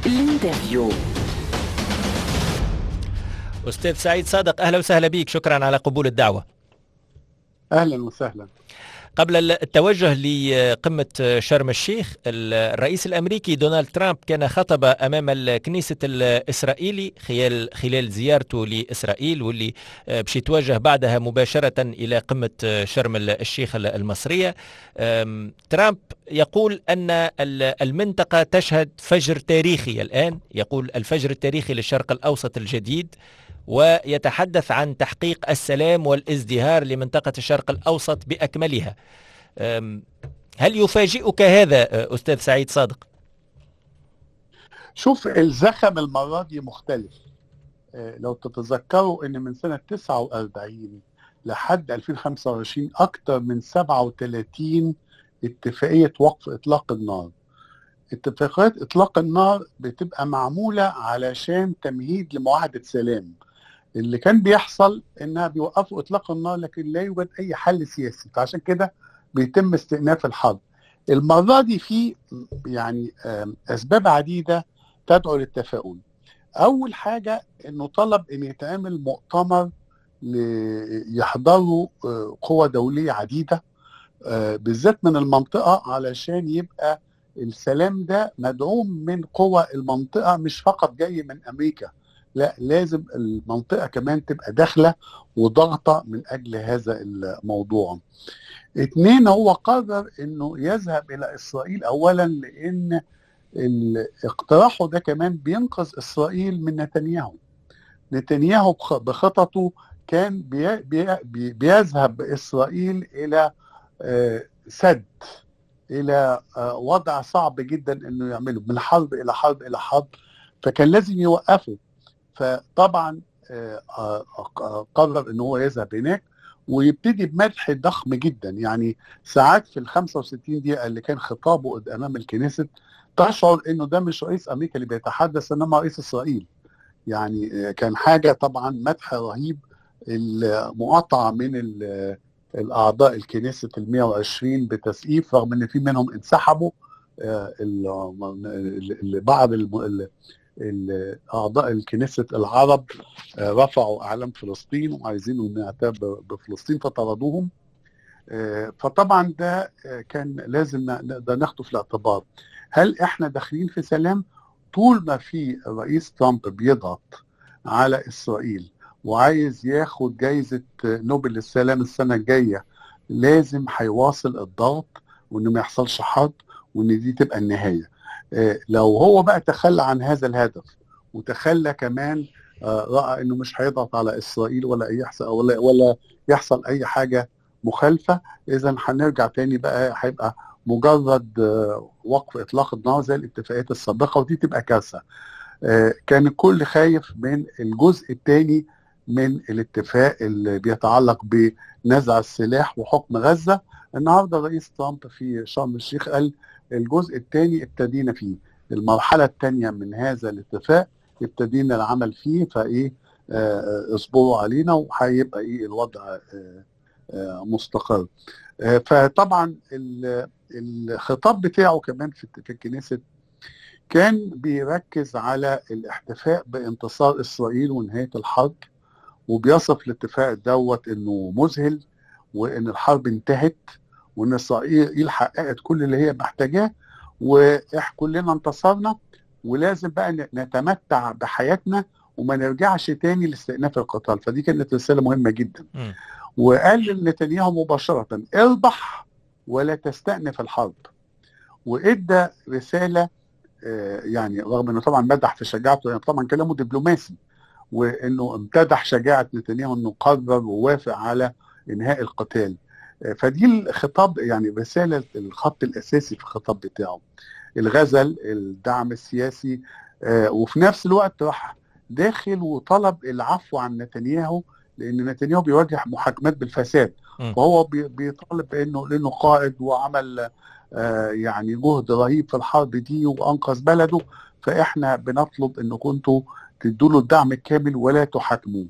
الانترفيو أستاذ سعيد صادق أهلا وسهلا بك شكرا على قبول الدعوة اهلا وسهلا قبل التوجه لقمة شرم الشيخ الرئيس الأمريكي دونالد ترامب كان خطب أمام الكنيسة الإسرائيلي خلال خلال زيارته لإسرائيل واللي باش يتوجه بعدها مباشرة إلى قمة شرم الشيخ المصرية أم، ترامب يقول أن ال- المنطقة تشهد فجر تاريخي الآن يقول الفجر التاريخي للشرق الأوسط الجديد ويتحدث عن تحقيق السلام والازدهار لمنطقة الشرق الأوسط بأكملها أم، هل يفاجئك هذا أه، أستاذ سعيد صادق؟ شوف الزخم المرة دي مختلف آه، لو تتذكروا ان من سنة 49 لحد 2025 اكتر من 37 اتفاقية وقف اطلاق النار اتفاقيات اطلاق النار بتبقى معمولة علشان تمهيد لمعاهدة سلام اللي كان بيحصل انها بيوقفوا اطلاق النار لكن لا يوجد اي حل سياسي فعشان كده بيتم استئناف الحرب المرة دي في يعني آم، اسباب عديدة تدعو للتفاؤل اول حاجة انه طلب ان يتعمل مؤتمر ليحضروا آه، قوى دولية عديدة آه، بالذات من المنطقة علشان يبقى السلام ده مدعوم من قوى المنطقة مش فقط جاي من أمريكا لا لازم المنطقة كمان تبقى داخلة وضغطة من أجل هذا الموضوع اتنين هو قرر انه يذهب الى اسرائيل اولا لان ال- اقتراحه ده كمان بينقذ اسرائيل من نتنياهو نتنياهو بخ- بخططه كان بي بي بي بيذهب باسرائيل الى آه، سد الى آه، وضع صعب جدا انه يعمله من حرب الى حرب الى حرب فكان لازم يوقفه فطبعا آه، آه، آه، قرر ان هو يذهب هناك ويبتدي بمدح ضخم جدا يعني ساعات في ال 65 دقيقه اللي كان خطابه امام الكنيست تشعر انه ده مش رئيس امريكا اللي بيتحدث انما رئيس اسرائيل يعني آه، كان حاجه طبعا مدح رهيب المقاطعه من ال- الاعضاء الكنيسة ال 120 بتسقيف رغم ان في منهم انسحبوا آه، ال- ال- ال- بعض الم- ال- ال- اعضاء الكنيسة العرب آه، رفعوا اعلام فلسطين وعايزين انه يعتبر بفلسطين فطردوهم آه، فطبعا ده آه، كان لازم ن- نقدر ناخده في الاعتبار هل احنا داخلين في سلام طول ما في الرئيس ترامب بيضغط على اسرائيل وعايز ياخد جايزة نوبل للسلام السنة الجاية لازم هيواصل الضغط وانه ما يحصلش حرب وان دي تبقى النهاية آه، لو هو بقى تخلى عن هذا الهدف وتخلى كمان آه، رأى انه مش هيضغط على اسرائيل ولا يحصل ولا ولا يحصل اي حاجة مخالفة اذا هنرجع تاني بقى هيبقى مجرد آه، وقف اطلاق النار زي الاتفاقيات السابقة ودي تبقى كارثة آه، كان الكل خايف من الجزء الثاني من الاتفاق اللي بيتعلق بنزع السلاح وحكم غزة النهاردة رئيس ترامب في شرم الشيخ قال الجزء الثاني ابتدينا فيه المرحلة الثانية من هذا الاتفاق ابتدينا العمل فيه فايه آه، اصبروا علينا وهيبقى ايه الوضع آه، آه، مستقر آه، فطبعا ال- الخطاب بتاعه كمان في في الكنيسة كان بيركز على الاحتفاء بانتصار اسرائيل ونهايه الحرب وبيصف الاتفاق دوت انه مذهل وان الحرب انتهت وان اسرائيل حققت كل اللي هي محتاجاه واحنا كلنا انتصرنا ولازم بقى ن- نتمتع بحياتنا وما نرجعش تاني لاستئناف القتال فدي كانت رساله مهمه جدا مم. وقال لنتنياهو مباشره اربح ولا تستأنف الحرب وادى رساله آه، يعني رغم انه طبعا مدح في شجاعته يعني طبعا كلامه دبلوماسي وانه امتدح شجاعه نتنياهو انه قرر ووافق على انهاء القتال آه، فدي الخطاب يعني رساله الخط الاساسي في الخطاب بتاعه الغزل الدعم السياسي آه، وفي نفس الوقت راح داخل وطلب العفو عن نتنياهو لان نتنياهو بيواجه محاكمات بالفساد مم. فهو بي- بيطالب انه لانه قائد وعمل آه، يعني جهد رهيب في الحرب دي وانقذ بلده فاحنا بنطلب انه كنتوا تدوا له الدعم الكامل ولا تحاكموه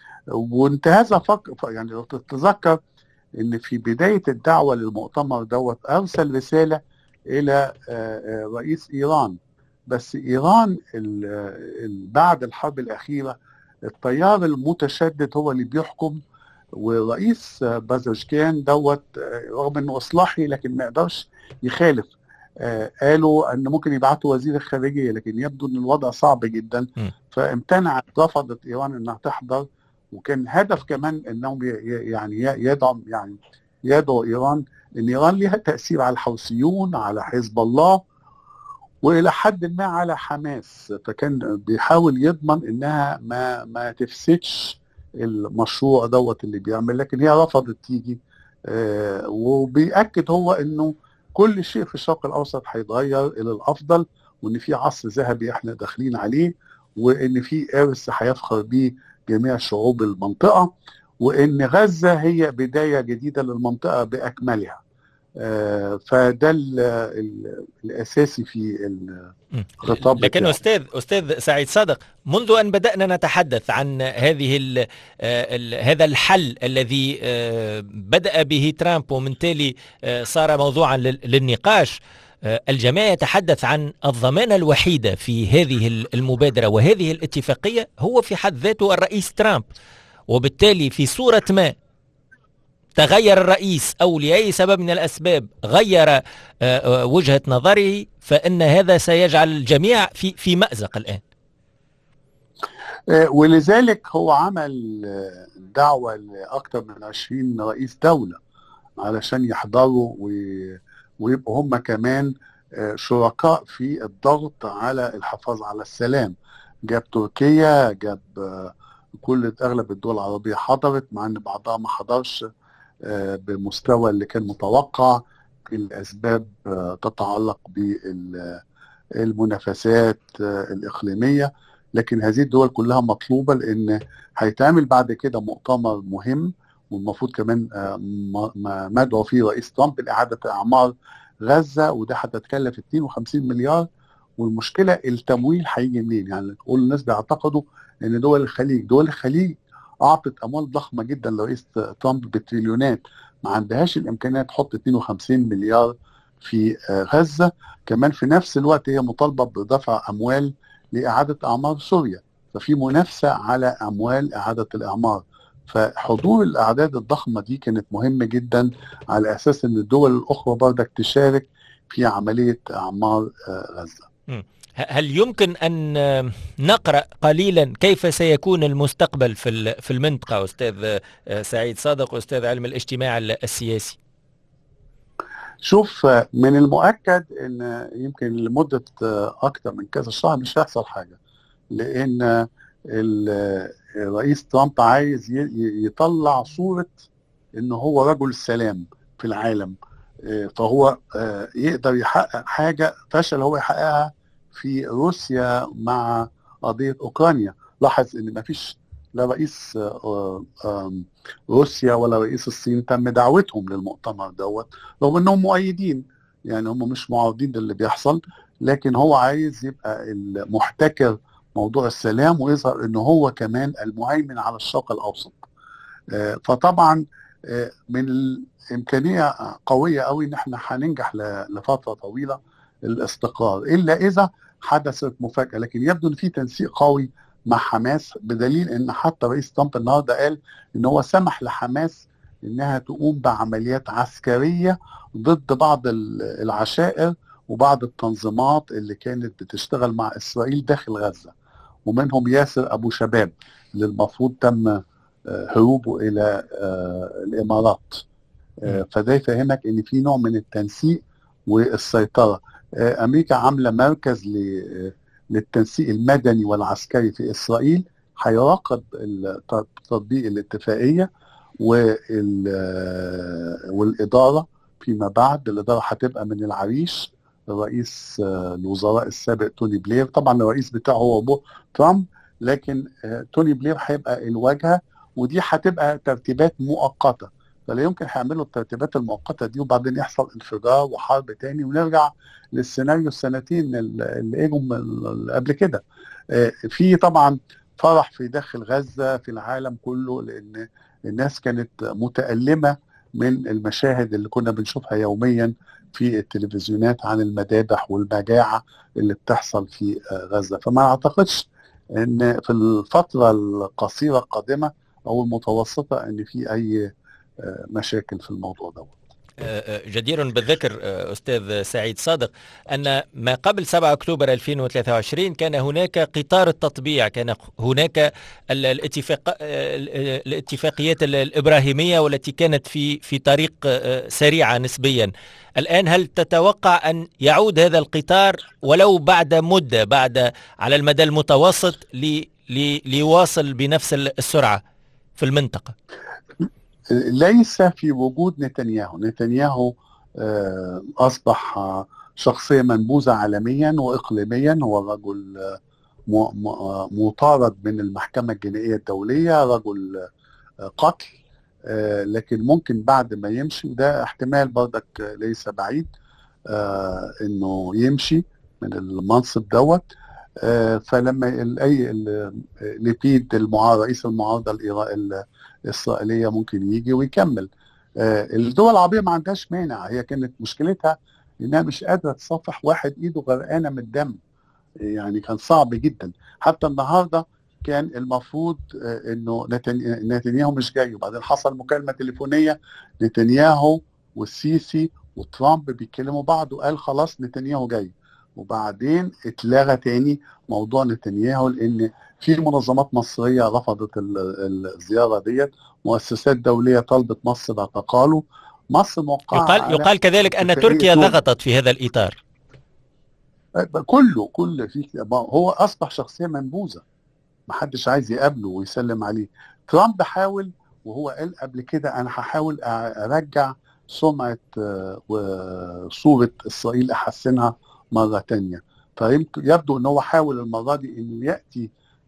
وانتهز فك... ف- يعني لو تتذكر ان في بدايه الدعوه للمؤتمر دوت ارسل رساله الى آه، آه، رئيس ايران بس ايران بعد الحرب الاخيره التيار المتشدد هو اللي بيحكم ورئيس بازرشكيان دوت رغم انه اصلاحي لكن ما يقدرش يخالف آه قالوا ان ممكن يبعثوا وزير الخارجيه لكن يبدو ان الوضع صعب جدا فامتنعت رفضت ايران انها تحضر وكان هدف كمان انهم يعني يدعم يعني يدعو ايران ان ايران لها تاثير على الحوثيون على حزب الله والى حد ما على حماس فكان بيحاول يضمن انها ما ما تفسدش المشروع دوت اللي بيعمل لكن هي رفضت تيجي آه وبيأكد هو انه كل شيء في الشرق الاوسط هيتغير الى الافضل وان في عصر ذهبي احنا داخلين عليه وان في ارث هيفخر به جميع شعوب المنطقه وان غزه هي بدايه جديده للمنطقه باكملها آه فده ال ال الاساسي في الخطاب لكن استاذ استاذ سعيد صادق منذ ان بدانا نتحدث عن هذه ال ال هذا الحل الذي آه بدا به ترامب ومن تالي آه صار موضوعا للنقاش الجميع يتحدث عن الضمانة الوحيدة في هذه المبادرة وهذه الاتفاقية هو في حد ذاته الرئيس ترامب وبالتالي في صورة ما تغير الرئيس أو لأي سبب من الأسباب غير وجهة نظره فإن هذا سيجعل الجميع في في مأزق الآن ولذلك هو عمل دعوة لأكثر من 20 رئيس دولة علشان يحضروا ويبقوا هم كمان شركاء في الضغط على الحفاظ على السلام جاب تركيا جاب كل اغلب الدول العربيه حضرت مع ان بعضها ما حضرش بمستوى اللي كان متوقع الاسباب تتعلق بالمنافسات الاقليميه لكن هذه الدول كلها مطلوبه لان هيتعمل بعد كده مؤتمر مهم والمفروض كمان مدعو فيه رئيس ترامب لاعاده اعمار غزه وده هتتكلف 52 مليار والمشكله التمويل هيجي منين؟ يعني كل الناس بيعتقدوا ان دول الخليج، دول الخليج اعطت اموال ضخمه جدا لرئيس ترامب بتريليونات ما عندهاش الامكانيه تحط 52 مليار في غزه، كمان في نفس الوقت هي مطالبه بدفع اموال لاعاده اعمار سوريا، ففي منافسه على اموال اعاده الاعمار. فحضور الاعداد الضخمه دي كانت مهمه جدا على اساس ان الدول الاخرى برضك تشارك في عمليه اعمار غزه. هل يمكن ان نقرا قليلا كيف سيكون المستقبل في في المنطقه استاذ سعيد صادق استاذ علم الاجتماع السياسي؟ شوف من المؤكد ان يمكن لمده اكثر من كذا شهر مش هيحصل حاجه لان الرئيس ترامب عايز يطلع صوره ان هو رجل سلام في العالم فهو يقدر يحقق حاجه فشل هو يحققها في روسيا مع قضيه اوكرانيا لاحظ ان ما فيش لا رئيس روسيا ولا رئيس الصين تم دعوتهم للمؤتمر دوت رغم انهم مؤيدين يعني هم مش معارضين للي بيحصل لكن هو عايز يبقى المحتكر موضوع السلام ويظهر انه هو كمان المهيمن على الشرق الاوسط فطبعا من الامكانيه قويه قوي ان احنا هننجح لفتره طويله الاستقرار الا اذا حدثت مفاجاه لكن يبدو ان في تنسيق قوي مع حماس بدليل ان حتى رئيس ترامب النهارده قال ان هو سمح لحماس انها تقوم بعمليات عسكريه ضد بعض العشائر وبعض التنظيمات اللي كانت بتشتغل مع اسرائيل داخل غزه ومنهم ياسر ابو شباب اللي المفروض تم هروبه الى الامارات فده يفهمك ان في نوع من التنسيق والسيطره امريكا عامله مركز للتنسيق المدني والعسكري في اسرائيل هيراقب تطبيق الاتفاقيه والاداره فيما بعد الاداره هتبقى من العريش رئيس الوزراء السابق توني بلير طبعا الرئيس بتاعه هو ترامب لكن توني بلير هيبقى الواجهه ودي هتبقى ترتيبات مؤقته فلا يمكن هيعملوا الترتيبات المؤقته دي وبعدين يحصل انفجار وحرب تاني ونرجع للسيناريو السنتين اللي اجوا قبل كده في طبعا فرح في داخل غزه في العالم كله لان الناس كانت متالمه من المشاهد اللي كنا بنشوفها يوميا في التلفزيونات عن المذابح والمجاعه اللي بتحصل في غزه فما اعتقدش ان في الفتره القصيره القادمه او المتوسطه ان في اي مشاكل في الموضوع دوت جدير بالذكر استاذ سعيد صادق ان ما قبل 7 اكتوبر 2023 كان هناك قطار التطبيع كان هناك الاتفاق الاتفاقيات الابراهيميه والتي كانت في في طريق سريعه نسبيا الان هل تتوقع ان يعود هذا القطار ولو بعد مده بعد على المدى المتوسط لي ليواصل بنفس السرعه في المنطقه ليس في وجود نتنياهو نتنياهو أصبح شخصية منبوذة عالميا وإقليميا هو رجل مطارد من المحكمة الجنائية الدولية رجل قتل لكن ممكن بعد ما يمشي وده احتمال برضك ليس بعيد انه يمشي من المنصب دوت فلما اي ليبيد المعارض رئيس المعارضه الاسرائيليه ممكن يجي ويكمل الدول العربيه ما عندهاش مانع هي كانت مشكلتها انها مش قادره تصفح واحد ايده غرقانه من الدم يعني كان صعب جدا حتى النهارده كان المفروض انه نتنياهو مش جاي وبعدين حصل مكالمه تليفونيه نتنياهو والسيسي وترامب بيتكلموا بعض وقال خلاص نتنياهو جاي وبعدين اتلغى تاني موضوع نتنياهو لان في منظمات مصريه رفضت الزياره ديت مؤسسات دوليه طلبت مصر اعتقاله مصر موقعه يقال يقال كذلك ان تركيا ضغطت في هذا الاطار كله كل في هو اصبح شخصيه منبوذه ما حدش عايز يقابله ويسلم عليه ترامب حاول وهو قال قبل كده انا هحاول ارجع سمعه وصوره اسرائيل احسنها مره تانية فيبدو ان هو حاول المره دي انه ياتي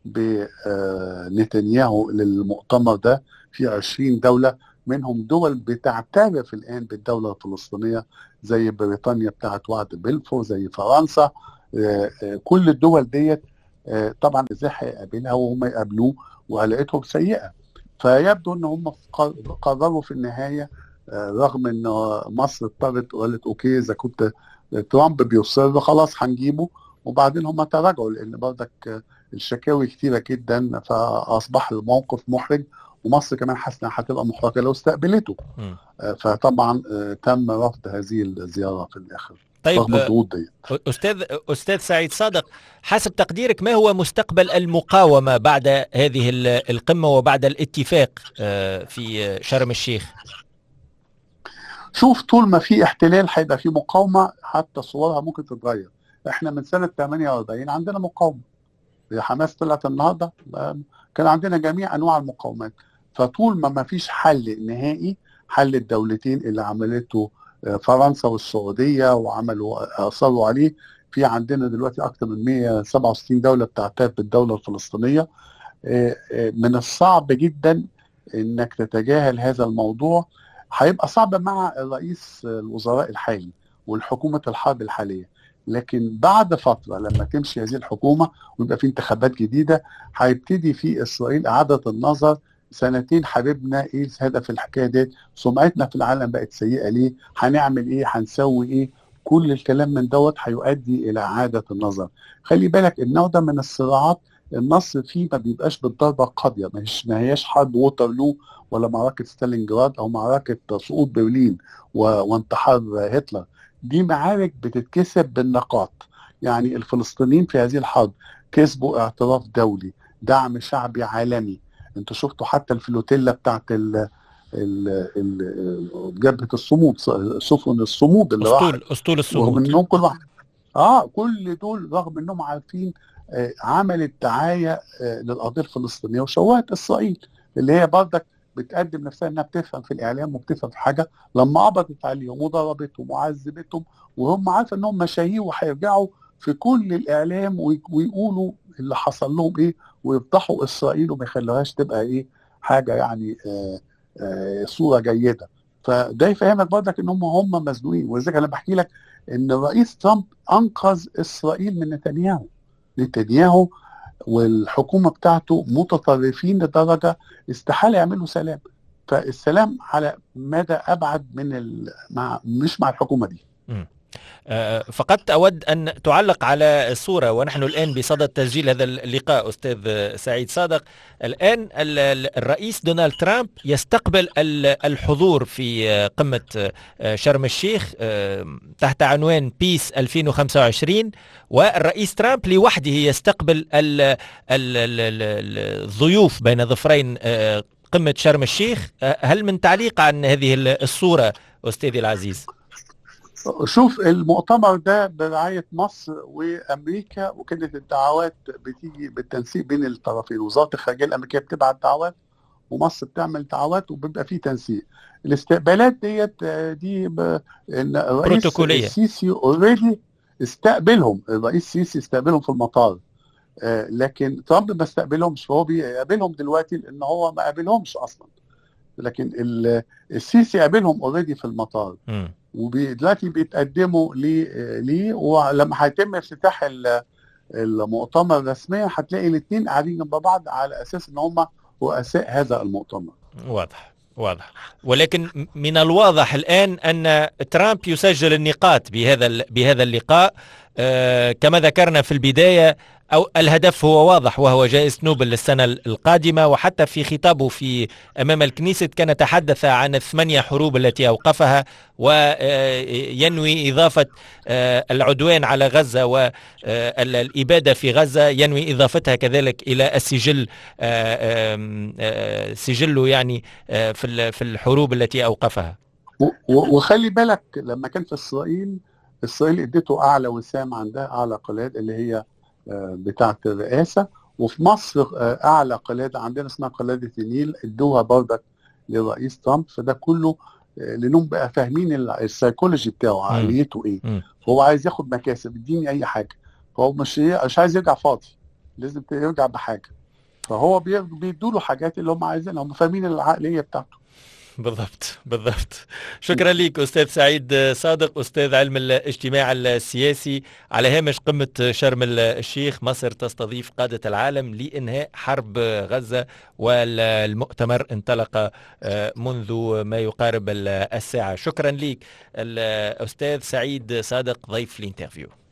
بنتنياهو للمؤتمر ده في 20 دوله منهم دول بتعترف الان بالدوله الفلسطينيه زي بريطانيا بتاعت وعد بلفور زي فرنسا كل الدول ديت طبعا ازاي هيقابلها وهم يقابلوه وعلاقتهم سيئه فيبدو ان هم قرروا في النهايه رغم ان مصر اضطرت وقالت اوكي اذا كنت ترامب بيصر خلاص هنجيبه وبعدين هم تراجعوا لان برضك الشكاوي كتيره جدا فاصبح الموقف محرج ومصر كمان حاسه انها هتبقى محرجه لو استقبلته فطبعا تم رفض هذه الزياره في الاخر طيب استاذ استاذ سعيد صادق حسب تقديرك ما هو مستقبل المقاومه بعد هذه القمه وبعد الاتفاق في شرم الشيخ شوف طول ما في احتلال هيبقى في مقاومه حتى صورها ممكن تتغير احنا من سنه 48 عندنا مقاومه حماس طلعت النهارده كان عندنا جميع انواع المقاومات فطول ما ما فيش حل نهائي حل الدولتين اللي عملته فرنسا والسعوديه وعملوا اصروا عليه في عندنا دلوقتي اكثر من 167 دوله بتعترف بالدوله الفلسطينيه من الصعب جدا انك تتجاهل هذا الموضوع هيبقى صعب مع رئيس الوزراء الحالي والحكومه الحرب الحاليه لكن بعد فتره لما تمشي هذه الحكومه ويبقى في انتخابات جديده هيبتدي في اسرائيل اعاده النظر سنتين حبيبنا ايه الهدف الحكايه ديت سمعتنا في العالم بقت سيئه ليه هنعمل ايه هنسوي ايه كل الكلام من دوت هيؤدي الى اعاده النظر خلي بالك النوع ده من الصراعات النصر فيه ما بيبقاش بالضربه القاضيه ما هيش ما هياش حرب ووترلو ولا معركه ستالينجراد او معركه سقوط برلين وانتحار هتلر دي معارك بتتكسب بالنقاط يعني الفلسطينيين في هذه الحرب كسبوا اعتراف دولي دعم شعبي عالمي انتوا شفتوا حتى الفلوتيلا بتاعت ال جبهه الصمود سفن الصمود اللي اسطول اسطول الصمود رغم انهم كل واحد اه كل دول رغم انهم عارفين آه عملت دعايه آه للقضيه الفلسطينيه وشوهت اسرائيل اللي هي برضك بتقدم نفسها انها بتفهم في الاعلام وبتفهم في حاجه لما قبضت عليهم وضربتهم وعذبتهم وهم عارفه انهم مشاهير وهيرجعوا في كل الاعلام ويقولوا اللي حصل لهم ايه ويفضحوا اسرائيل وما يخلوهاش تبقى ايه حاجه يعني آآ آآ صوره جيده فده يفهمك برضك ان هم هم مزنوقين ولذلك انا بحكي لك ان الرئيس ترامب انقذ اسرائيل من نتنياهو نتنياهو والحكومه بتاعته متطرفين لدرجه استحاله يعملوا سلام فالسلام على مدى ابعد من مع مش مع الحكومه دي آه، فقط أود أن تعلق على الصورة ونحن الآن بصدد تسجيل هذا اللقاء أستاذ سعيد صادق الآن الرئيس دونالد ترامب يستقبل الحضور في قمة آه، شرم الشيخ آه، تحت عنوان بيس 2025 والرئيس ترامب لوحده يستقبل الضيوف بين ظفرين قمة شرم الشيخ هل من تعليق عن هذه الصورة أستاذي العزيز؟ شوف المؤتمر ده برعاية مصر وأمريكا وكانت الدعوات بتيجي بالتنسيق بين الطرفين وزارة الخارجية الأمريكية بتبعت دعوات ومصر بتعمل دعوات وبيبقى في تنسيق الاستقبالات ديت دي الرئيس السيسي اوريدي استقبلهم الرئيس السيسي استقبلهم في المطار آه، لكن ترامب ما استقبلهمش فهو بيقابلهم دلوقتي لان هو ما قابلهمش اصلا لكن السيسي قابلهم اوريدي في المطار م. ودلوقتي بيتقدموا ليه ولما هيتم افتتاح المؤتمر رسميا هتلاقي الاثنين قاعدين جنب بعض على اساس ان هم رؤساء هذا المؤتمر واضح واضح ولكن من الواضح الان ان ترامب يسجل النقاط بهذا بهذا اللقاء آه كما ذكرنا في البدايه أو الهدف هو واضح وهو جائزة نوبل للسنة القادمة وحتى في خطابه في أمام الكنيسة كان تحدث عن الثمانية حروب التي أوقفها وينوي إضافة آه، العدوان على غزة والإبادة في غزة ينوي إضافتها كذلك إلى السجل آه، آه، سجله يعني في الحروب التي أوقفها وخلي بالك لما كان في إسرائيل إسرائيل اديته أعلى وسام عندها أعلى قلاد اللي هي بتاعه الرئاسه وفي مصر آه، اعلى قلاده عندنا اسمها قلاده النيل ادوها برضك للرئيس ترامب فده كله آه، لانهم بقى فاهمين السيكولوجي بتاعه عقليته ايه هو عايز ياخد مكاسب اديني اي حاجه هو مش مش عايز يرجع فاضي لازم يرجع بحاجه فهو بيدوا له حاجات اللي هم عايزينها هم فاهمين العقليه بتاعته بالضبط بالضبط شكرا لك استاذ سعيد صادق استاذ علم الاجتماع السياسي على هامش قمه شرم الشيخ مصر تستضيف قاده العالم لانهاء حرب غزه والمؤتمر انطلق آه، منذ ما يقارب الساعه شكرا لك الاستاذ سعيد صادق ضيف الانترفيو